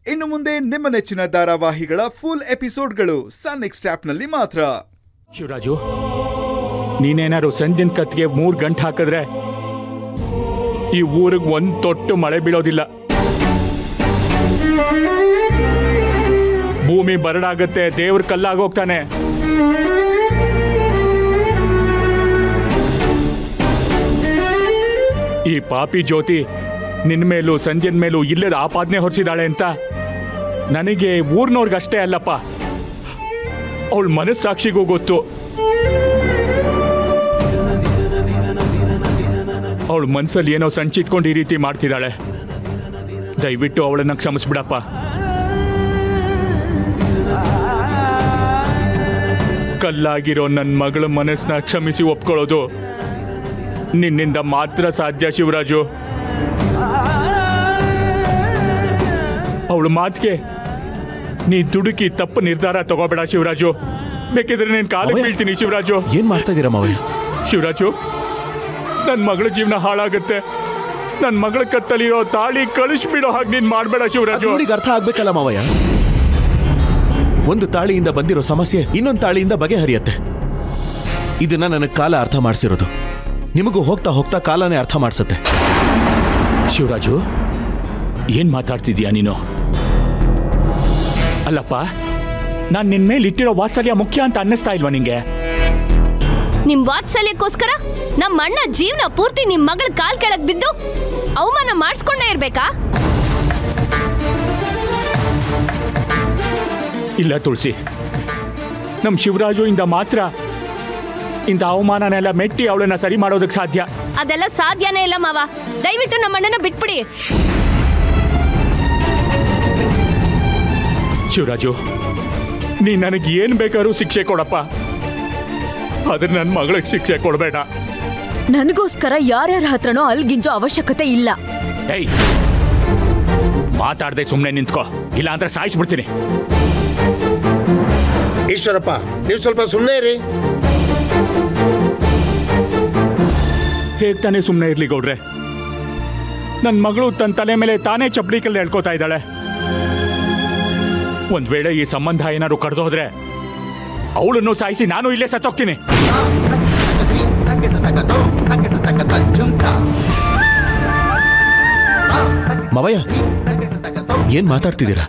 ಇನ್ನು ಮುಂದೆ ನಿಮ್ಮ ನೆಚ್ಚಿನ ಧಾರಾವಾಹಿಗಳ ಫುಲ್ ಎಪಿಸೋಡ್ಗಳು ಸನ್ ನೆಕ್ಸ್ಟ್ ಆಪ್ನಲ್ಲಿ ಮಾತ್ರ ಶಿವರಾಜು ನೀನೇನಾದ್ರು ಸಂಜೆನ್ ಕತ್ಗೆ ಮೂರ್ ಗಂಟೆ ಹಾಕಿದ್ರೆ ಈ ಊರಿಗೆ ಒಂದ್ ತೊಟ್ಟು ಮಳೆ ಬೀಳೋದಿಲ್ಲ ಭೂಮಿ ಬರಡಾಗತ್ತೆ ದೇವ್ರ ಕಲ್ಲಾಗೋಗ್ತಾನೆ ಈ ಪಾಪಿ ಜ್ಯೋತಿ ನಿನ್ ಮೇಲೂ ಸಂಜೆನ್ ಮೇಲೂ ಇಲ್ಲದ ಆಪಾದನೆ ಹೊರಿಸಿದಾಳೆ ಅಂತ ನನಗೆ ಊರ್ನವ್ರಿಗಷ್ಟೇ ಅಲ್ಲಪ್ಪ ಅವಳ ಮನಸ್ಸಾಕ್ಷಿಗೂ ಗೊತ್ತು ಅವಳ ಮನ್ಸಲ್ಲಿ ಏನೋ ಸಂಚಿಟ್ಕೊಂಡು ಈ ರೀತಿ ಮಾಡ್ತಿದ್ದಾಳೆ ದಯವಿಟ್ಟು ಅವಳನ್ನ ಕ್ಷಮಿಸ್ಬಿಡಪ್ಪ ಕಲ್ಲಾಗಿರೋ ನನ್ನ ಮಗಳ ಮನಸ್ಸನ್ನ ಕ್ಷಮಿಸಿ ಒಪ್ಕೊಳ್ಳೋದು ನಿನ್ನಿಂದ ಮಾತ್ರ ಸಾಧ್ಯ ಶಿವರಾಜು ಅವಳ ಮಾತಿಗೆ ನೀ ದುಡುಕಿ ತಪ್ಪು ನಿರ್ಧಾರ ತಗೋಬೇಡ ಶಿವರಾಜು ಬೇಕಿದ್ರೆ ನೀನ್ ಕಾಲಿಗೆ ಅವಯ್ಯ. ಬೀಳ್ತೀನಿ ಶಿವರಾಜು ಏನ್ ಮಾಡ್ತಾ ಇದೀರಾ ಮಾವಯ್ಯ ಶಿವರಾಜು ನನ್ನ ಮಗಳ ಜೀವನ ಹಾಳಾಗುತ್ತೆ ನನ್ನ ಮಗಳ ಕತ್ತಲಿರೋ ತಾಳಿ ಕಳಿಸ್ಬಿಡೋ ಹಾಗೆ ನೀನ್ ಮಾಡಬೇಡ ಶಿವರಾಜು ಅವಳಿಗೆ ಅರ್ಥ ಆಗ್ಬೇಕಲ್ಲ ಮಾವಯ್ಯ ಒಂದು ತಾಳಿಯಿಂದ ಬಂದಿರೋ ಸಮಸ್ಯೆ ಇನ್ನೊಂದು ತಾಳಿಯಿಂದ ಬಗೆಹರಿಯತ್ತೆ ಇದನ್ನ ನನಗೆ ಕಾಲ ಅರ್ಥ ಮಾಡಿಸಿರೋದು ನಿಮಗೂ ಹೋಗ್ತಾ ಹೋಗ್ತಾ ಕಾಲನೇ ಅರ್ಥ ಮಾಡಿಸುತ್ತೆ ಶಿವರಾಜು ಏನ್ ಮಾತಾಡ್ತಿದ್ಯಾ ನೀನು ಅಲ್ಲಪ್ಪ ನಾನ್ ನಿನ್ ಮೇಲೆ ಇಟ್ಟಿರೋ ವಾತ್ಸಲ್ಯ ಮುಖ್ಯ ಅಂತ ಅನ್ನಿಸ್ತಾ ಇಲ್ವಾ ನಿಂಗೆ ನಿಮ್ ವಾತ್ಸಲ್ಯಕ್ಕೋಸ್ಕರ ನಮ್ಮ ಅಣ್ಣ ಜೀವನ ಪೂರ್ತಿ ನಿಮ್ ಮಗಳ ಕಾಲ್ ಕೆಳಗ್ ಬಿದ್ದು ಅವಮಾನ ಮಾಡಿಸ್ಕೊಂಡೇ ಇರ್ಬೇಕಾ ಇಲ್ಲ ತುಳಸಿ ನಮ್ ಶಿವರಾಜು ಇಂದ ಮಾತ್ರ ಇಂಥ ಅವಮಾನನೆಲ್ಲ ಮೆಟ್ಟಿ ಅವಳನ್ನ ಸರಿ ಮಾಡೋದಕ್ಕೆ ಸಾಧ್ಯ ಅದೆಲ್ಲ ಸಾಧ್ಯನೇ ಇಲ್ಲ ಮಾವ ದಯವಿಟ್ಟು ನಮ್ಮ ಅಣ್ಣನ ಬಿಟ್ಬಿಡಿ ಶಿವರಾಜು ನೀ ನನಗೆ ಏನ್ ಬೇಕಾದ್ರೂ ಶಿಕ್ಷೆ ಕೊಡಪ್ಪ ಆದ್ರೆ ನನ್ನ ಮಗಳಿಗೆ ಶಿಕ್ಷೆ ಕೊಡಬೇಡ ನನಗೋಸ್ಕರ ಯಾರ್ಯಾರ ಹತ್ರನೋ ಅಲ್ಗಿಂಜೋ ಅವಶ್ಯಕತೆ ಇಲ್ಲ ಏಯ್ ಮಾತಾಡದೆ ಸುಮ್ಮನೆ ನಿಂತ್ಕೋ ಇಲ್ಲ ಅಂದ್ರೆ ಸಾಯಿಸ್ಬಿಡ್ತೀನಿ ಈಶ್ವರಪ್ಪ ನೀವು ಸ್ವಲ್ಪ ಸುಮ್ಮನೆ ಇರಿ ಹೇಗ್ ತಾನೇ ಸುಮ್ಮನೆ ಇರ್ಲಿ ಗೌಡ್ರೆ ನನ್ನ ಮಗಳು ತನ್ನ ತಲೆ ಮೇಲೆ ತಾನೇ ಚಪ್ಪಲಿ ಕಲ್ಲು ಹೇಳ್ಕೊತಾ ಇದ್ದಾಳೆ ಒಂದ್ ವೇಳೆ ಈ ಸಂಬಂಧ ಏನಾದ್ರು ಕಡ್ದೋದ್ರೆ ಅವಳನ್ನು ಸಾಯಿಸಿ ನಾನು ಇಲ್ಲೇ ಸತ್ತೋಗ್ತೀನಿ ಮಾವಯ್ಯ ಏನ್ ಮಾತಾಡ್ತಿದ್ದೀರಾ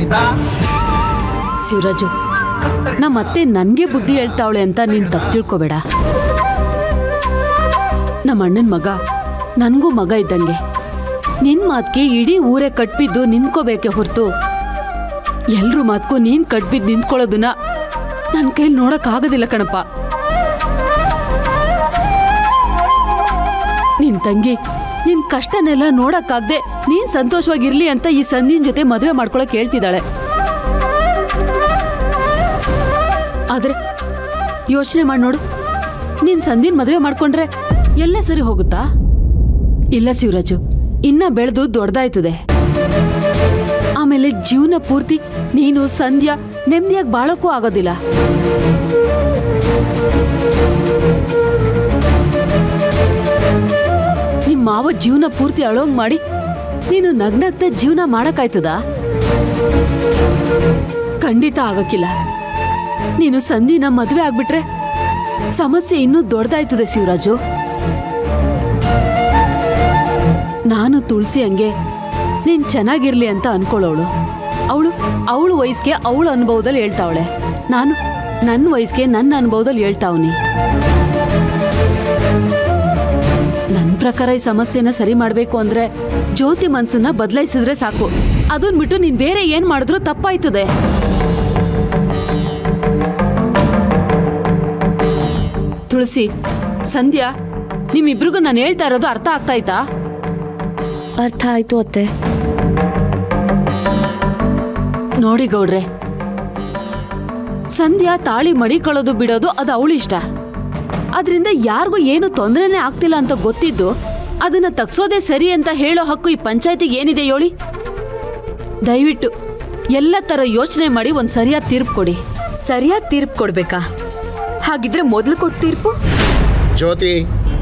ಶಿವರಾಜು ನಮ್ಮ ಅತ್ತೆ ನನ್ಗೆ ಬುದ್ಧಿ ಹೇಳ್ತಾವಳೆ ಅಂತ ನೀನ್ ತಪ್ಪು ತಿಳ್ಕೊಬೇಡ ನಮ್ಮ ಅಣ್ಣನ ಮಗ ನನ್ಗೂ ಮಗ ಇದ್ದಂಗೆ ನಿನ್ ಮಾತ್ಗೆ ಇಡೀ ಊರೇ ಕಟ್ಬಿದ್ದು ನಿಂತ್ಕೋಬೇಕೆ ಹೊರತು ಎಲ್ರ ಮಾತ್ಗೂ ನೀನ್ ಕಟ್ಬಿದ್ದು ನಿಂತ್ಕೊಳ್ಳೋದನ್ನ ನನ್ನ ಕೈಲಿ ನೋಡಕ್ ಆಗೋದಿಲ್ಲ ಕಣಪ್ಪ ನಿನ್ ತಂಗಿ ನಿನ್ ಕಷ್ಟನೆಲ್ಲ ನೋಡಕ್ಕಾಗ್ದೆ ನೀನ್ ಸಂತೋಷವಾಗಿರ್ಲಿ ಅಂತ ಈ ಸಂಧಿನ್ ಜೊತೆ ಮದುವೆ ಮಾಡ್ಕೊಳಕ್ ಹೇಳ್ತಿದ್ದಾಳೆ ಆದ್ರೆ ಯೋಚನೆ ಮಾಡಿ ನೋಡು ನೀನ್ ಸಂಧಿನ್ ಮದುವೆ ಮಾಡ್ಕೊಂಡ್ರೆ ಎಲ್ಲ ಸರಿ ಹೋಗುತ್ತಾ ಇಲ್ಲ ಶಿವರಾಜು ಇನ್ನ ಬೆಳೆದು ದೊಡ್ಡದಾಯ್ತದೆ ಆಮೇಲೆ ಜೀವನ ಪೂರ್ತಿ ನೀನು ಸಂಧ್ಯಾ ನೆಮ್ಮದಿಯಾಗಿ ಬಾಳಕ್ಕೂ ಆಗೋದಿಲ್ಲ ನಿಮ್ ಮಾವ ಜೀವನ ಪೂರ್ತಿ ಅಳೋಂಗ್ ಮಾಡಿ ನೀನು ನಗ್ನಗ್ತ ಜೀವನ ಮಾಡಕ್ಕಾಯ್ತದ ಖಂಡಿತ ಆಗಕ್ಕಿಲ್ಲ ನೀನು ಸಂಧಿನ ಮದುವೆ ಆಗ್ಬಿಟ್ರೆ ಸಮಸ್ಯೆ ಇನ್ನೂ ದೊಡ್ಡದಾಯ್ತದೆ ಶಿವರಾಜು ನಾನು ತುಳಸಿ ಹಂಗೆ ನೀನ್ ಚೆನ್ನಾಗಿರ್ಲಿ ಅಂತ ಅನ್ಕೊಳ್ಳೋಳು ಅವಳು ಅವಳು ವಯಸ್ಸಿಗೆ ಅವಳ ಅನುಭವದಲ್ಲಿ ಹೇಳ್ತಾವಳೆ ನಾನು ನನ್ನ ವಯಸ್ಸಿಗೆ ನನ್ನ ಅನುಭವದಲ್ಲಿ ಹೇಳ್ತಾವನಿ ನನ್ನ ಪ್ರಕಾರ ಈ ಸಮಸ್ಯೆನ ಸರಿ ಮಾಡ್ಬೇಕು ಅಂದ್ರೆ ಜ್ಯೋತಿ ಮನ್ಸನ್ನ ಬದಲಾಯಿಸಿದ್ರೆ ಸಾಕು ಅದನ್ ಬಿಟ್ಟು ನೀನ್ ಬೇರೆ ಏನ್ ಮಾಡಿದ್ರು ತಪ್ಪಾಯ್ತದೆ ತುಳಸಿ ಸಂಧ್ಯಾ ನಿಮ್ಮಿಬ್ರಿಗೂ ನಾನು ಹೇಳ್ತಾ ಇರೋದು ಅರ್ಥ ಆಗ್ತಾ ಆಯ್ತಾ ಅರ್ಥ ಆಯ್ತು ಅತ್ತೆ ನೋಡಿ ಗೌಡ್ರೆ ಸಂಧ್ಯಾ ತಾಳಿ ಮಡಿಕೊಳ್ಳೋದು ಬಿಡೋದು ಅದು ಅವಳು ಇಷ್ಟ ಅದರಿಂದ ಯಾರಿಗೂ ಏನು ತೊಂದರೆನೇ ಆಗ್ತಿಲ್ಲ ಅಂತ ಗೊತ್ತಿದ್ದು ಅದನ್ನ ತಗ್ಸೋದೇ ಸರಿ ಅಂತ ಹೇಳೋ ಹಕ್ಕು ಈ ಪಂಚಾಯತಿಗೆ ಏನಿದೆ ಹೇಳಿ ದಯವಿಟ್ಟು ಎಲ್ಲ ತರ ಯೋಚನೆ ಮಾಡಿ ಒಂದ್ ಸರಿಯಾದ ತೀರ್ಪು ಕೊಡಿ ಸರಿಯಾದ ತೀರ್ಪು ಕೊಡ್ಬೇಕಾ ಹಾಗಿದ್ರೆ ಮೊದಲು ಕೊಟ್ಟ ತೀರ್ಪು ಜ್ಯೋತಿ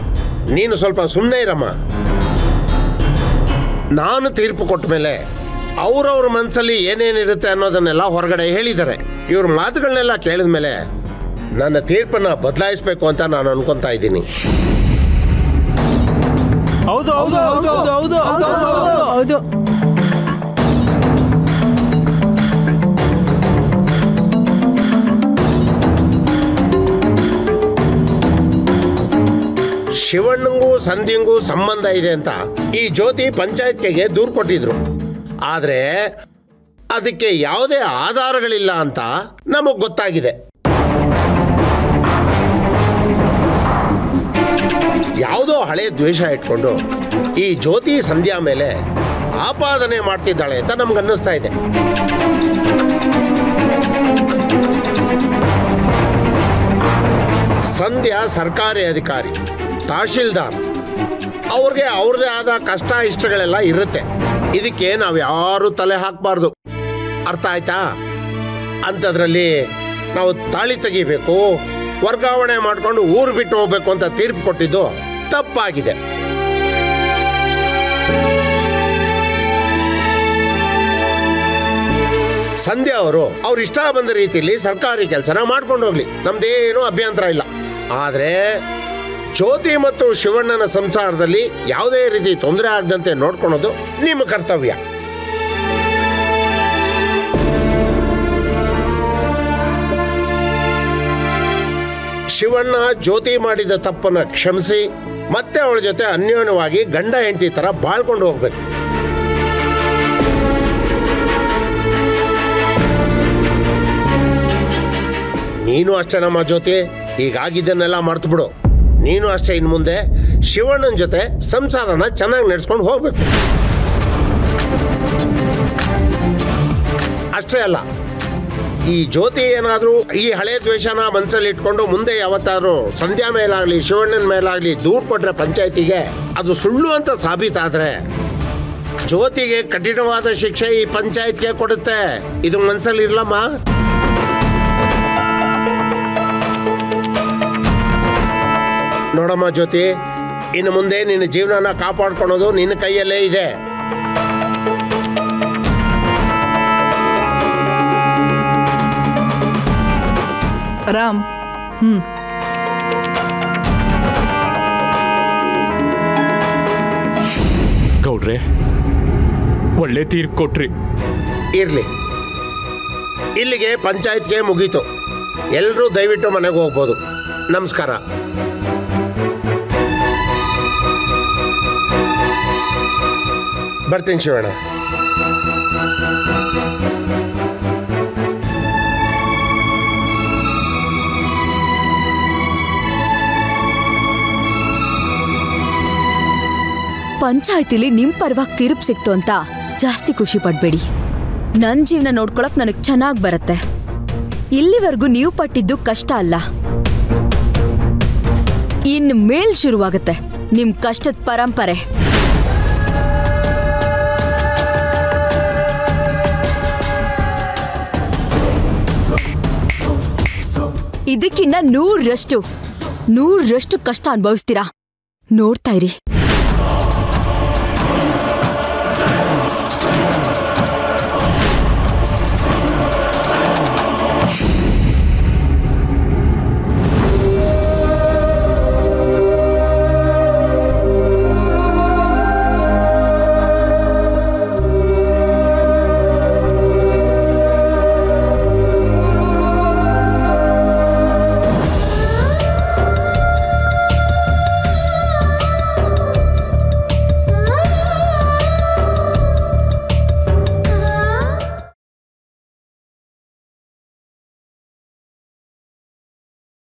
ನೀನು ಸ್ವಲ್ಪ ಸುಮ್ಮನೆ ಇರಮ್ಮ ನಾನು ತೀರ್ಪು ಕೊಟ್ಟ ಮೇಲೆ ಅವ್ರವ್ರ ಮನಸ್ಸಲ್ಲಿ ಏನೇನಿರುತ್ತೆ ಅನ್ನೋದನ್ನೆಲ್ಲ ಹೊರಗಡೆ ಹೇಳಿದ್ದಾರೆ ಇವ್ರ ಮಾತುಗಳನ್ನೆಲ್ಲ ಕೇಳಿದ ಮೇಲೆ ನನ್ನ ತೀರ್ಪನ್ನ ಬದಲಾಯಿಸಬೇಕು ಅಂತ ನಾನು ಅನ್ಕೊಂತಾ ಇದ್ದೀನಿ ಹೌದು ಹೌದು ಹೌದು ಹೌದು ಹೌದು ಹೌದು ಹೌದು ಶಿವಣ್ಣಂಗೂ ಸಂಧಿಂಗೂ ಸಂಬಂಧ ಇದೆ ಅಂತ ಈ ಜ್ಯೋತಿ ಪಂಚಾಯತ್ಗೆ ದೂರು ಕೊಟ್ಟಿದ್ರು ಆದ್ರೆ ಅದಕ್ಕೆ ಯಾವುದೇ ಆಧಾರಗಳಿಲ್ಲ ಅಂತ ನಮಗ್ ಗೊತ್ತಾಗಿದೆ ಯಾವುದೋ ಹಳೆ ದ್ವೇಷ ಇಟ್ಕೊಂಡು ಈ ಜ್ಯೋತಿ ಸಂಧ್ಯಾ ಮೇಲೆ ಆಪಾದನೆ ಮಾಡ್ತಿದ್ದಾಳೆ ಅಂತ ನಮ್ಗೆ ಅನ್ನಿಸ್ತಾ ಇದೆ ಸಂಧ್ಯಾ ಸರ್ಕಾರಿ ಅಧಿಕಾರಿ ತಹಶೀಲ್ದಾರ್ ಅವ್ರಿಗೆ ಅವ್ರದೇ ಆದ ಕಷ್ಟ ಇಷ್ಟಗಳೆಲ್ಲ ಇರುತ್ತೆ ಇದಕ್ಕೆ ನಾವು ಯಾರು ತಲೆ ಹಾಕಬಾರ್ದು ಅರ್ಥ ಆಯ್ತಾ ಅಂಥದ್ರಲ್ಲಿ ನಾವು ತಾಳಿ ತೆಗಿಬೇಕು ವರ್ಗಾವಣೆ ಮಾಡಿಕೊಂಡು ಊರು ಬಿಟ್ಟು ಹೋಗ್ಬೇಕು ಅಂತ ತೀರ್ಪು ಕೊಟ್ಟಿದ್ದು ತಪ್ಪಾಗಿದೆ ಸಂಧ್ಯಾ ಅವರು ಅವ್ರ ಇಷ್ಟ ಬಂದ ರೀತಿಯಲ್ಲಿ ಸರ್ಕಾರಿ ಕೆಲಸನ ಮಾಡ್ಕೊಂಡು ಹೋಗ್ಲಿ ನಮ್ದೇನು ಅಭ್ಯಂತರ ಇಲ್ಲ ಆದ್ರೆ ಜ್ಯೋತಿ ಮತ್ತು ಶಿವಣ್ಣನ ಸಂಸಾರದಲ್ಲಿ ಯಾವುದೇ ರೀತಿ ತೊಂದರೆ ಆಗದಂತೆ ನೋಡ್ಕೊಳೋದು ನಿಮ್ಮ ಕರ್ತವ್ಯ ಶಿವಣ್ಣ ಜ್ಯೋತಿ ಮಾಡಿದ ತಪ್ಪನ್ನ ಕ್ಷಮಿಸಿ ಮತ್ತೆ ಅವಳ ಜೊತೆ ಅನ್ಯೋನ್ಯವಾಗಿ ಗಂಡ ಹೆಂಡತಿ ತರ ಬಾಳ್ಕೊಂಡು ಹೋಗ್ಬೇಕು ನೀನು ಅಷ್ಟೇ ನಮ್ಮ ಜ್ಯೋತಿ ಈಗಾಗಿದ್ದನ್ನೆಲ್ಲ ಮರ್ತು ಬಿಡು ನೀನು ಅಷ್ಟೇ ಇನ್ನು ಮುಂದೆ ಶಿವಣ್ಣನ ಜೊತೆ ಸಂಸಾರನ ಚೆನ್ನಾಗಿ ನಡೆಸ್ಕೊಂಡು ಹೋಗ್ಬೇಕು ಅಷ್ಟೇ ಅಲ್ಲ ಈ ಜ್ಯೋತಿ ಏನಾದರೂ ಈ ಹಳೆ ದ್ವೇಷನ ಮನಸ್ಸಲ್ಲಿ ಇಟ್ಕೊಂಡು ಮುಂದೆ ಯಾವತ್ತಾದ್ರೂ ಸಂಧ್ಯಾ ಮೇಲಾಗ್ಲಿ ಶಿವಣ್ಣನ ಮೇಲಾಗ್ಲಿ ದೂರು ಕೊಟ್ರೆ ಪಂಚಾಯತಿಗೆ ಅದು ಸುಳ್ಳು ಅಂತ ಸಾಬೀತಾದ್ರೆ ಜ್ಯೋತಿಗೆ ಕಠಿಣವಾದ ಶಿಕ್ಷೆ ಈ ಪಂಚಾಯತ್ಗೆ ಕೊಡುತ್ತೆ ಇದು ಮನಸ್ಸಲ್ಲಿ ಇರ್ಲಮ್ಮ ನೋಡಮ್ಮ ಜ್ಯೋತಿ ಇನ್ನು ಮುಂದೆ ನಿನ್ನ ಜೀವನನ ಕಾಪಾಡ್ಕೊಳೋದು ನಿನ್ನ ಕೈಯಲ್ಲೇ ಇದೆ ರಾಮ್ ಗೌಡ್ರೆ ಒಳ್ಳೆ ತೀರ್ಪು ಕೊಟ್ರಿ ಇರ್ಲಿ ಇಲ್ಲಿಗೆ ಪಂಚಾಯತ್ಗೆ ಮುಗೀತು ಎಲ್ಲರೂ ದಯವಿಟ್ಟು ಮನೆಗೆ ಹೋಗ್ಬೋದು ನಮಸ್ಕಾರ ಬರ್ತೀನಿ ಶಿವಣ್ಣ ಪಂಚಾಯತಿಲಿ ನಿಮ್ ಪರವಾಗಿ ತೀರ್ಪು ಸಿಕ್ತು ಅಂತ ಜಾಸ್ತಿ ಖುಷಿ ಪಡ್ಬೇಡಿ ನನ್ ಜೀವನ ನೋಡ್ಕೊಳಕ್ ನನಗ್ ಚೆನ್ನಾಗ್ ಬರತ್ತೆ ಇಲ್ಲಿವರೆಗೂ ನೀವು ಪಟ್ಟಿದ್ದು ಕಷ್ಟ ಅಲ್ಲ ಇನ್ ಮೇಲ್ ಶುರುವಾಗತ್ತೆ ನಿಮ್ ಕಷ್ಟದ ಪರಂಪರೆ ಇದಕ್ಕಿನ್ನ ನೂರರಷ್ಟು ನೂರರಷ್ಟು ಕಷ್ಟ ಅನುಭವಿಸ್ತೀರಾ ನೋಡ್ತಾ ಇರಿ